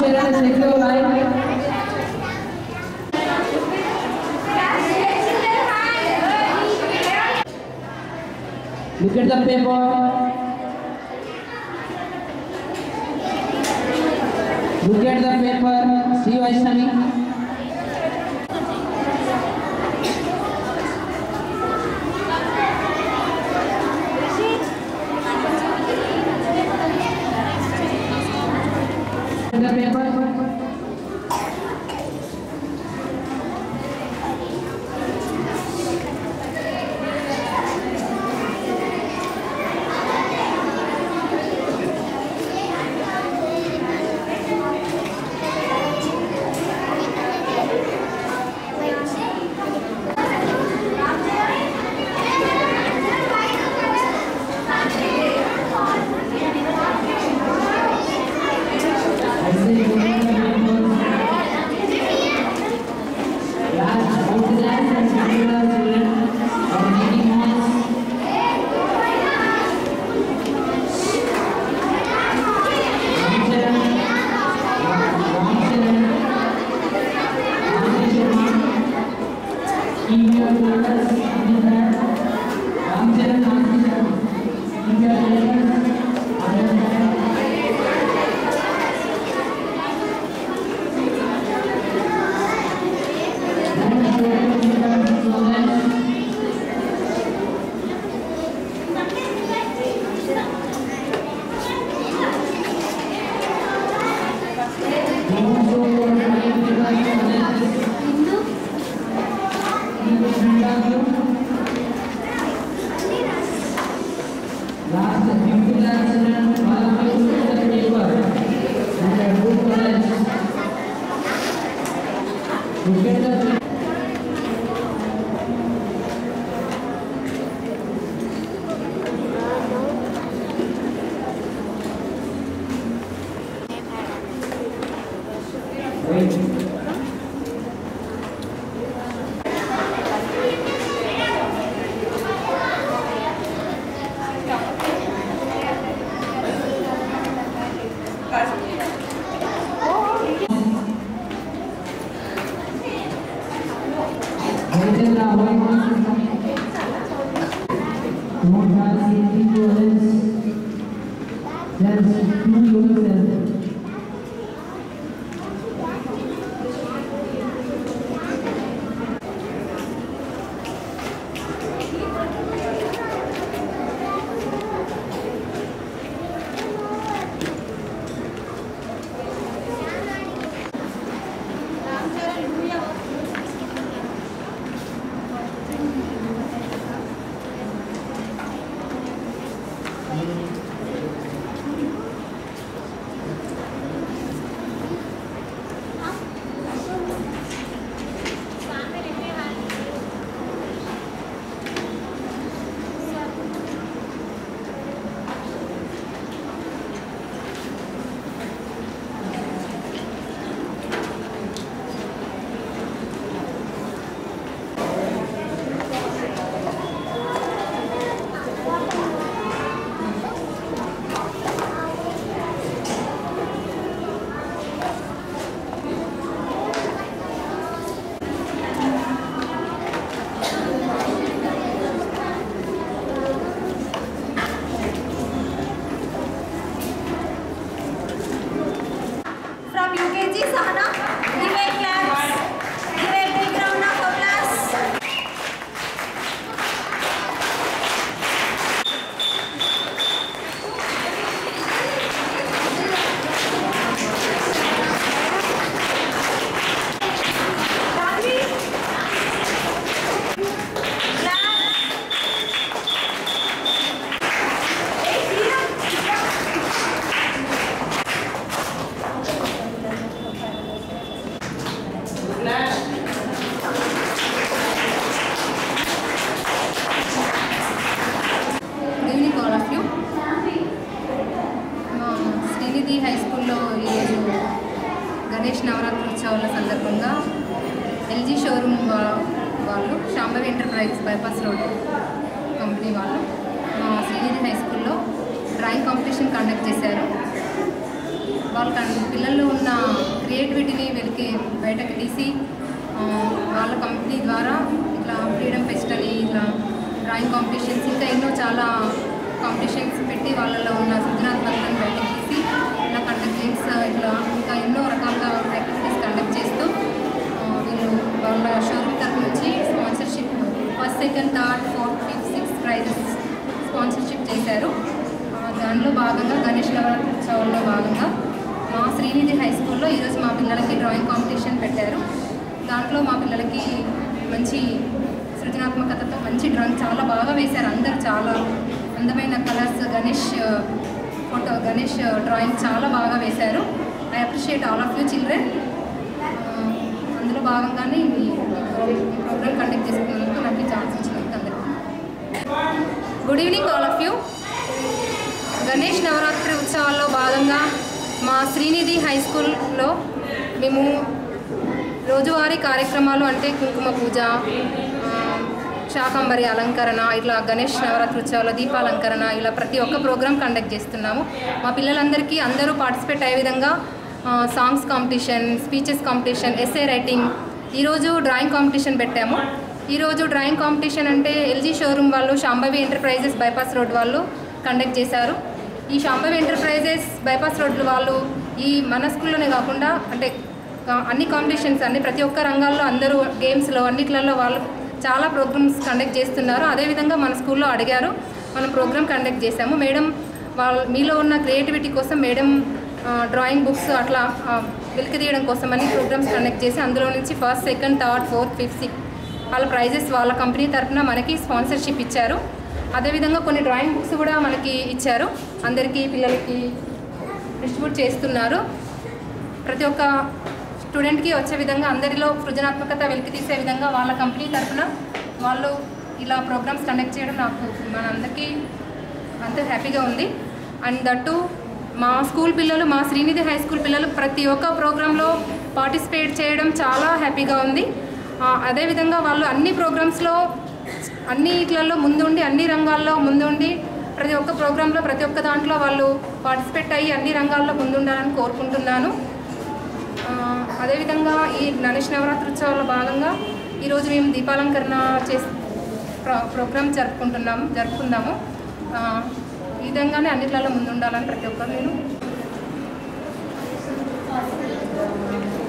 Children, take your line. Look at the paper. Look at the paper. See Vaishnavi. Look at the paper. I say look at the paper. Last organized and similar children are making noise. Last fifty lakhs and all of you look at the paper. And the group college. Look at the Wait. Wait till now, wait. Don't have anything to else. Just do yourself. From UKG, Sahana, give a claps. Give a big round of applause. Radvi. Claps. Hey, Priya. Good evening all of you మా Srinidhi high స్కూల్లో ఈరోజు గణేష్ నవరాత్రి ఉత్సవాల సందర్భంగా LG showroom వా- వాళ్ళు Shambhavi enterprise bypass road company వాళ్ళు మా Srinidhi high స్కూల్లో డ్రాయింగ్ కాంపిటీషన్ కండక్ట్ చేశారు వాళ్ళ పిల్లల్లో ఉన్న క్రియేటివిటీని వెలికి బయటకు తీసి ఆ, వాళ్ళ కంపెనీ ద్వారా ఇట్లా ఫ్రీడమ్ ఫెస్ట్ అని ఇట్లా డ్రాయింగ్ కాంపిటీషన్స్ ఇంకా ఎన్నో చాలా కాంపిటీషన్స్ పెట్టి వాళ్ళలో ఉన్న సృజనాత్మకతను బయటకు తీసి ఇలా కండక్ట్ గేమ్స్ ఇట్లా ఇంకా ఎన్నో రకాలుగా యాక్టివిటీస్ కండక్ట్ చేస్తూ ఆ, వీళ్ళు వాళ్ళ షోరూమ్ తరఫు నుంచి sponsorship first second third fourth fifth sixth prizes sponsorship చేశారు ఆ, దానిలో భాగంగా గణేష్ నవరాత్రి ఉత్సవాల్లో భాగంగా మా శ్రీనిధి హై స్కూల్లో ఈరోజు మా పిల్లలకి డ్రాయింగ్ కాంపిటీషన్ పెట్టారు దాంట్లో మా పిల్లలకి మంచి సృజనాత్మకతతో మంచి డ్రాయింగ్ చాలా బాగా వేశారు అందరు చాలా అందమైన colours Ganesh photo Ganesh drawing చాలా బాగా వేశారు I appreciate all of you children అందులో భాగంగానే ఈ ప్రోగ్రామ్ కండక్ట్ చేసుకున్నందుకు నాకు ఈ ఛాన్స్ ఇచ్చినందుకు అందరికీ good evening all of you Ganesh Navratri ఉత్సవాల్లో భాగంగా మా శ్రీనిధి హై స్కూల్లో మేము రోజువారీ కార్యక్రమాలు అంటే కుంకుమ పూజ ఆ, శాకంబరి అలంకరణ ఇట్లా గణేష్ నవరాత్రి ఉత్సవాల దీపాలంకరణ ఇలా ప్రతి ఒక్క ప్రోగ్రామ్ కండక్ట్ చేస్తున్నాము మా పిల్లలందరికీ అందరూ పార్టిసిపేట్ అయ్యే విధంగా ఆ, songs competition speeches competition essay writing ఈరోజు డ్రాయింగ్ కాంపిటీషన్ పెట్టాము ఈరోజు డ్రాయింగ్ కాంపిటీషన్ అంటే ఎల్జీ షోరూమ్ వాళ్ళు శాంభవి ఎంటర్ప్రైజెస్ బైపాస్ రోడ్ వాళ్ళు కండక్ట్ చేశారు ఈ శాంభవి ఎంటర్ప్రైజెస్ బైపాస్ రోడ్లు వాళ్ళు ఈ మన స్కూల్లోనే కాకుండా అంటే కా- అన్ని కాంపిటీషన్స్ అన్ని ప్రతి ఒక్క రంగాల్లో అందరూ గేమ్స్లో అన్నిట్లలో వాళ్ళు చాలా ప్రోగ్రామ్స్ కండక్ట్ చేస్తున్నారు అదేవిధంగా మన స్కూల్లో అడిగారు మనం ప్రోగ్రామ్ కండక్ట్ చేశాము మేడం వాళ్ళ మీలో ఉన్న క్రియేటివిటీ కోసం మేడం ఆ, డ్రాయింగ్ బుక్స్ అట్లా ఆ, వెలికి తీయడం కోసం అని ప్రోగ్రామ్స్ కండక్ట్ చేసి అందులో నుంచి first second third fourth fifth sixth వాళ్ళ ప్రైజెస్ వాళ్ళ కంపెనీ తరఫున మనకి స్పాన్సర్షిప్ ఇచ్చారు అదేవిధంగా కొన్ని డ్రాయింగ్ బుక్స్ కూడా మనకి ఇచ్చారు అందరికీ పిల్లలకి డిస్ట్రిబ్యూట్ చేస్తున్నారు ప్రతి ఒక్క స్టూడెంట్కి వచ్చే విధంగా అందరిలో సృజనాత్మకత వెలికి తీసే విధంగా వాళ్ళ కంపెనీ తరఫున వాళ్ళు ఇలా ప్రోగ్రామ్స్ కండక్ట్ చేయడం నాకు మనందరికీ అంత హ్యాపీగా ఉంది అండ్ దట్టు మా స్కూల్ పిల్లలు మా శ్రీనిధి హై స్కూల్ పిల్లలు ప్రతి ఒక్క ప్రోగ్రాంలో పార్టిసిపేట్ చేయడం చాలా హ్యాపీగా ఉంది ఆ, అదేవిధంగా వాళ్ళు అన్ని ప్రోగ్రామ్స్లో అన్ని ఇట్లలో ముందుండి అన్ని రంగాల్లో ముందుండి ప్రతి ఒక్క ప్రోగ్రాంలో ప్రతి ఒక్క దాంట్లో వాళ్ళు పార్టిసిపేట్ అయ్యి అన్ని రంగాల్లో ముందుండాలని కోరుకుంటున్నాను ఆ, అదేవిధంగా ఈ గణేష్ నవరాత్రి ఉత్సవాల్లో భాగంగా ఈరోజు మేము దీపాలంకరణ చేసి ప్రో ప్రోగ్రామ్ జరుపుకుంటున్నాము జరుపుకుందాము ఆ, ఈ విధంగానే అన్నిట్లలో ముందుండాలని ప్రతి ఒక్కరు నేను